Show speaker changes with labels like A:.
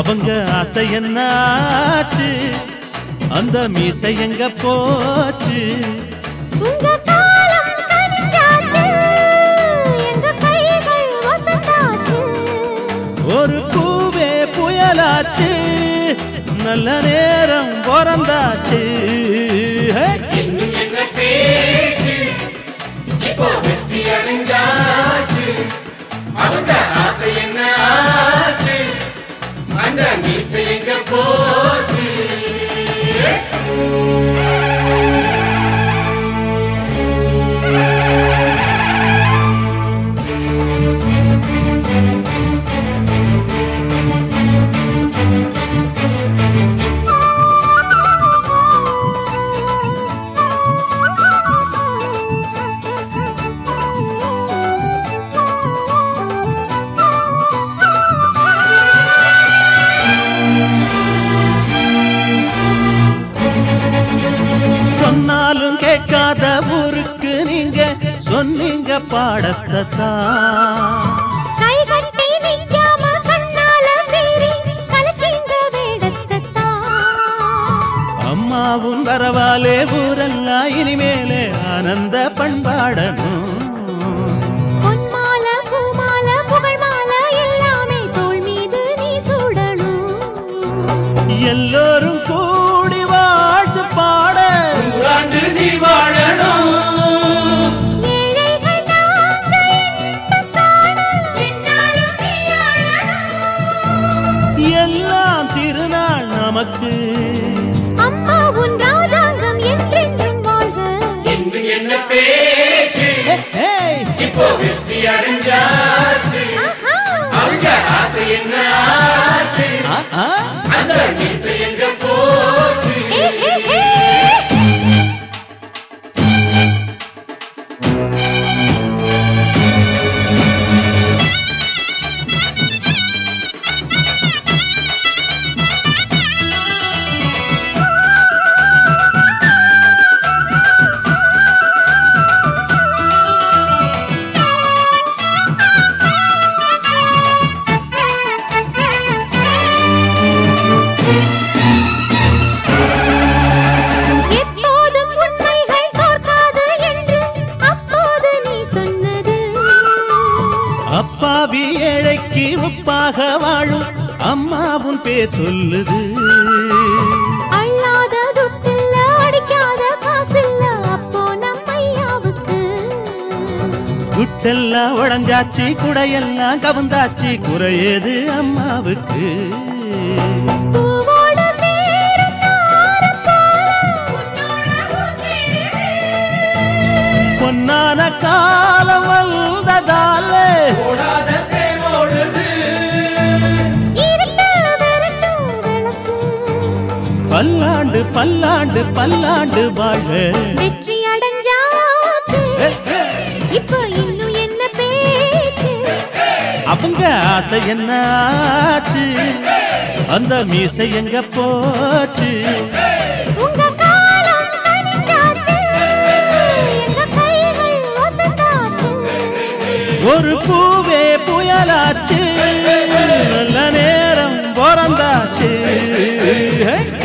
A: அவங்க ஆசை என்ன ஆச்சு அந்த மீசை எங்க போச்சு
B: உங்க காலம் கனிஞ்சாச்சு எங்க கைகள் வசந்தாச்சு
A: ஒரு பூவே புயலாச்சு நல்ல நேரம் பிறந்தாச்சு ஹே!
C: இன்னும் என்ன பேச்சு இப்போ வெற்றி அடைஞ்சாச்சு அவங்க ஆசை என்ன ஆச்சு அந்த மீசை எங்க போச்சு
A: சொன்னாலும் கேட்காத ஊருக்கு நீங்க சொன்னீங்க பாடத்தை தான்
B: கை கட்டி நிக்காம கண்ணால சீறி கலச்சிங்க வேடத்தான்
A: அம்மாவும் வரவாலே ஊரெல்லாம் இனிமேலே ஆனந்த பண்பாடணும்
B: பொன்மால பூமால புகழ் மாலை எல்லாமே தோள் மீது நீ சூடணும்
A: எல்லோரும் கூடி வாழ்த்து பாட
C: நூறாண்டு நீ வாழணும்
B: ஏழைகள் நாங்க இன்பம் காண எந்நாளும் நீ ஆளணும்.
A: எல்லாம் திருநாள் நமக்கு
B: அம்மா உன் ராஜாங்கம் என்றென்றும் வாழ்க
C: இன்னும் என்ன பேச்சு
A: ஹே, ஹே!
C: இப்போ வெற்றி அடைஞ்சாச்சு
B: ஆஹா.
C: அவங்க ஆசை என்ன ஆச்சு
A: ஆ, ஆ.
C: அந்த மீசை எங்க போச்சு
B: ஏ, ஏ, ஏ. எப்போதும் உண்மைகள் தோற்காது என்று அப்போது நீ சொன்னது
A: அப்பாவி ஏழைக்கு உப்பாக வாழும் அம்மாவும் பேர் சொல்லுது
B: அள்ளாத துட்டில்ல அடிக்காத காசில்ல அப்போ நம் ஐயாவுக்கு
A: குட்டெல்லாம் உடஞ்சாச்சு குடையெல்லாம் கவுந்தாச்சு குறையது அம்மாவுக்கு
B: பூவோடு சேரும் தாரம் போல உன்னோட ஊர்ந்திடுது.
A: பொன்னான காலம் வந்ததாலே
C: ஓடாத தேரோடுது
B: இருட்டு விரட்டும் விளக்கு.
A: பல்லாண்டு பல்லாண்டு பல்லாண்டு வாழ
B: வெற்றி அடைஞ்சாச்சு
A: ஹே, ஹே!
B: இப்போ இன்னும் என்ன பேச்சு
A: அவங்க ஆசை என்ன ஆச்சு அந்த மீசை எங்க போச்சு
B: உங்க காலம் கனிஞ்சாச்சு எங்க கைகள் வசந்தாச்சு
A: ஒரு பூவே புயலாச்சு நல்ல நேரம் பிறந்தாச்சு ஹே!